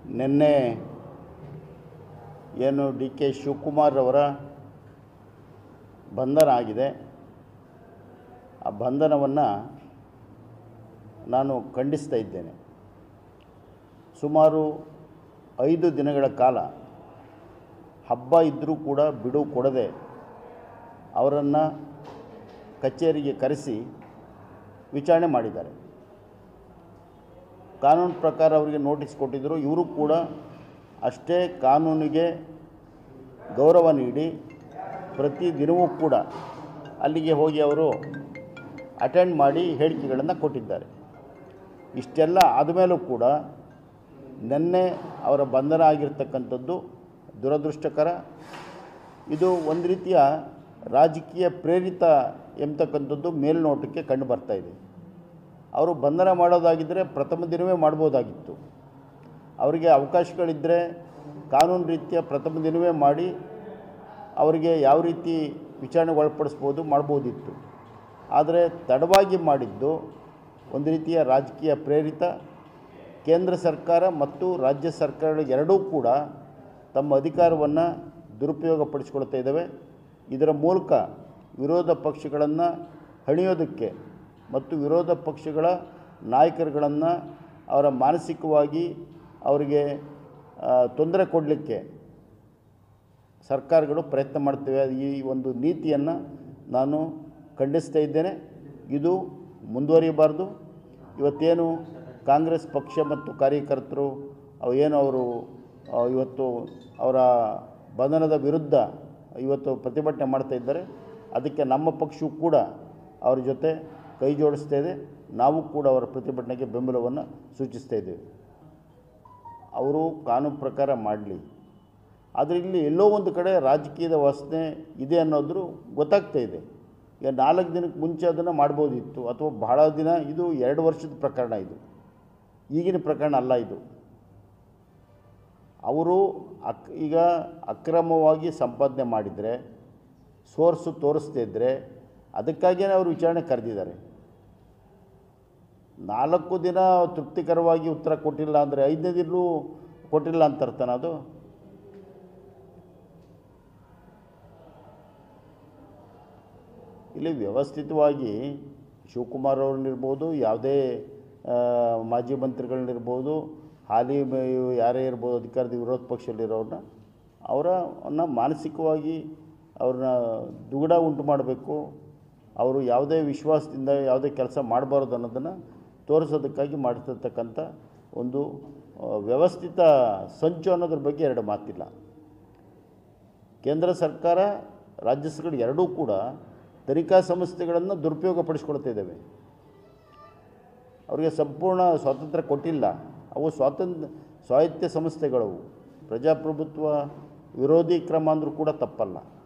ನಿನ್ನೆ ಏನು D K Shivakumar ಅವರ ಬಂಧನ ಆಗಿದೆ ಆ ಬಂಧನವನ್ನು ನಾನು ಖಂಡಿಸ್ತಾ ಇದ್ದೇನೆ ಸುಮಾರು ಐದು ದಿನಗಳ ಕಾಲ ಹಬ್ಬ ಇದ್ದರೂ ಕೂಡ ಬಿಡುವು ಕೊಡದೆ ಅವರನ್ನು ಕಚೇರಿಗೆ ಕರೆಸಿ ವಿಚಾರಣೆ ಮಾಡಿದ್ದಾರೆ ಕಾನೂನು ಪ್ರಕಾರ ಅವರಿಗೆ ನೋಟಿಸ್ ಕೊಟ್ಟಿದ್ದರು ಇವರು ಕೂಡ ಅಷ್ಟೇ ಕಾನೂನಿಗೆ ಗೌರವ ನೀಡಿ ಪ್ರತಿ ದಿನವೂ ಕೂಡ ಅಲ್ಲಿಗೆ ಹೋಗಿ ಅವರು ಅಟೆಂಡ್ ಮಾಡಿ ಹೇಳಿಕೆಗಳನ್ನು ಕೊಟ್ಟಿದ್ದಾರೆ ಇಷ್ಟೆಲ್ಲ ಆದಮೇಲೂ ಕೂಡ ನಿನ್ನೆ ಅವರ ಬಂಧನ ಆಗಿರ್ತಕ್ಕಂಥದ್ದು ದುರದೃಷ್ಟಕರ ಇದು ಒಂದು ರೀತಿಯ ರಾಜಕೀಯ ಪ್ರೇರಿತ ಎಂಬತಕ್ಕಂಥದ್ದು ಮೇಲ್ನೋಟಕ್ಕೆ ಕಂಡು ಬರ್ತಾ ಇದೆ ಅವರು ಬಂಧನ ಮಾಡೋದಾಗಿದ್ದರೆ ಪ್ರಥಮ ದಿನವೇ ಮಾಡ್ಬೋದಾಗಿತ್ತು ಅವರಿಗೆ ಅವಕಾಶಗಳಿದ್ದರೆ ಕಾನೂನು ರೀತಿಯ ಪ್ರಥಮ ದಿನವೇ ಮಾಡಿ ಅವರಿಗೆ ಯಾವ ರೀತಿ ವಿಚಾರಣೆಗೆ ಒಳಪಡಿಸ್ಬೋದು ಮಾಡ್ಬೋದಿತ್ತು ಆದರೆ ತಡವಾಗಿ ಮಾಡಿದ್ದು ಒಂದು ರೀತಿಯ ರಾಜಕೀಯ ಪ್ರೇರಿತ ಕೇಂದ್ರ ಸರ್ಕಾರ ಮತ್ತು ರಾಜ್ಯ ಸರ್ಕಾರಗಳು ಎರಡೂ ಕೂಡ ತಮ್ಮ ಅಧಿಕಾರವನ್ನು ದುರುಪಯೋಗಪಡಿಸ್ಕೊಳ್ತಾ ಇದ್ದಾವೆ ಇದರ ಮೂಲಕ ವಿರೋಧ ಪಕ್ಷಗಳನ್ನು ಹಣಿಯೋದಕ್ಕೆ ಮತ್ತು ವಿರೋಧ ಪಕ್ಷಗಳ ನಾಯಕರುಗಳನ್ನು ಅವರ ಮಾನಸಿಕವಾಗಿ ಅವರಿಗೆ ತೊಂದರೆ ಕೊಡಲಿಕ್ಕೆ ಸರ್ಕಾರಗಳು ಪ್ರಯತ್ನ ಮಾಡ್ತವೆ ಈ ಒಂದು ನೀತಿಯನ್ನು ನಾನು ಖಂಡಿಸ್ತಾ ಇದ್ದೇನೆ ಇದು ಮುಂದುವರಿಯಬಾರ್ದು ಇವತ್ತೇನು ಕಾಂಗ್ರೆಸ್ ಪಕ್ಷ ಮತ್ತು ಕಾರ್ಯಕರ್ತರು ಅವು ಏನು ಅವರು ಆ, ಇವತ್ತು ಅವರ ಬಂಧನದ ವಿರುದ್ಧ ಇವತ್ತು ಪ್ರತಿಭಟನೆ ಮಾಡ್ತಾ ಇದ್ದಾರೆ ಅದಕ್ಕೆ ನಮ್ಮ ಪಕ್ಷವೂ ಕೂಡ ಅವ್ರ ಜೊತೆ ಕೈ ಜೋಡಿಸ್ತಾ ಇದೆ ನಾವು ಕೂಡ ಅವರ ಪ್ರತಿಭಟನೆಗೆ ಬೆಂಬಲವನ್ನು ಸೂಚಿಸ್ತಾ ಇದ್ದೇವೆ ಅವರು ಕಾನೂನು ಪ್ರಕಾರ ಮಾಡಲಿ ಆದರೆ ಇಲ್ಲಿ ಎಲ್ಲೋ ಒಂದು ಕಡೆ ರಾಜಕೀಯದ ವಾಸನೆ ಇದೆ ಅನ್ನೋದ್ರು ಗೊತ್ತಾಗ್ತಾ ಇದೆ ಈಗ ನಾಲ್ಕು ದಿನಕ್ಕೆ ಮುಂಚೆ ಅದನ್ನು ಮಾಡ್ಬೋದಿತ್ತು ಅಥವಾ ಬಹಳ ದಿನ ಇದು ಎರಡು ವರ್ಷದ ಪ್ರಕರಣ ಇದು ಈಗಿನ ಪ್ರಕರಣ ಅಲ್ಲ ಇದು ಅವರು ಅಕ್ ಈಗ ಅಕ್ರಮವಾಗಿ ಸಂಪಾದನೆ ಮಾಡಿದರೆ ಸೋರ್ಸು ತೋರಿಸ್ತಾ ಇದ್ದರೆ ಅದಕ್ಕಾಗಿಯೇ ಅವರು ವಿಚಾರಣೆ ಕರೆದಿದ್ದಾರೆ ನಾಲ್ಕು ದಿನ ತೃಪ್ತಿಕರವಾಗಿ ಉತ್ತರ ಕೊಟ್ಟಿಲ್ಲ ಅಂದರೆ ಐದನೇ ದಿನವೂ ಕೊಟ್ಟಿಲ್ಲ ಅಂತ ಅರ್ಥನ ಅದು ಇಲ್ಲಿ ವ್ಯವಸ್ಥಿತವಾಗಿ ಶಿವಕುಮಾರ್ ಅವ್ರನ್ನಿರ್ಬೋದು ಯಾವುದೇ ಆ, ಮಾಜಿ ಮಂತ್ರಿಗಳನ್ನಿರ್ಬೋದು ಹಾಲಿ ಮ- ಯಾರೇ ಇರ್ಬೋದು ಅಧಿಕಾರದ ವಿರೋಧ ಪಕ್ಷದಲ್ಲಿರೋರನ್ನ ಅವರನ್ನು ಮಾನಸಿಕವಾಗಿ ಅವ್ರನ್ನ ದುಗುಡ ಉಂಟು ಮಾಡಬೇಕು ಅವರು ಯಾವುದೇ ವಿಶ್ವಾಸದಿಂದ ಯಾವುದೇ ಕೆಲಸ ಮಾಡಬಾರ್ದು ಅನ್ನೋದನ್ನು ತೋರಿಸೋದಕ್ಕಾಗಿ ಮಾಡ್ತಿರ್ತಕ್ಕಂಥ ಒಂದು ಆ, ವ್ಯವಸ್ಥಿತ ಸಂಚು ಅನ್ನೋದ್ರ ಬಗ್ಗೆ ಎರಡು ಮಾತಿಲ್ಲ ಕೇಂದ್ರ ಸರ್ಕಾರ ರಾಜ್ಯ ಸರ್ಕಾರ ಎರಡೂ ಕೂಡ ತನಿಖಾ ಸಂಸ್ಥೆಗಳನ್ನು ದುರುಪಯೋಗಪಡಿಸ್ಕೊಳ್ತಾ ಇದ್ದಾವೆ ಅವರಿಗೆ ಸಂಪೂರ್ಣ ಸ್ವಾತಂತ್ರ್ಯ ಕೊಟ್ಟಿಲ್ಲ ಅವು ಸ್ವಾತಂತ್ರ್ಯ ಸ್ವಾಯತ್ಯ ಸಂಸ್ಥೆಗಳವು ಪ್ರಜಾಪ್ರಭುತ್ವ ವಿರೋಧಿ ಕ್ರಮ ಅಂದರೂ ಕೂಡ ತಪ್ಪಲ್ಲ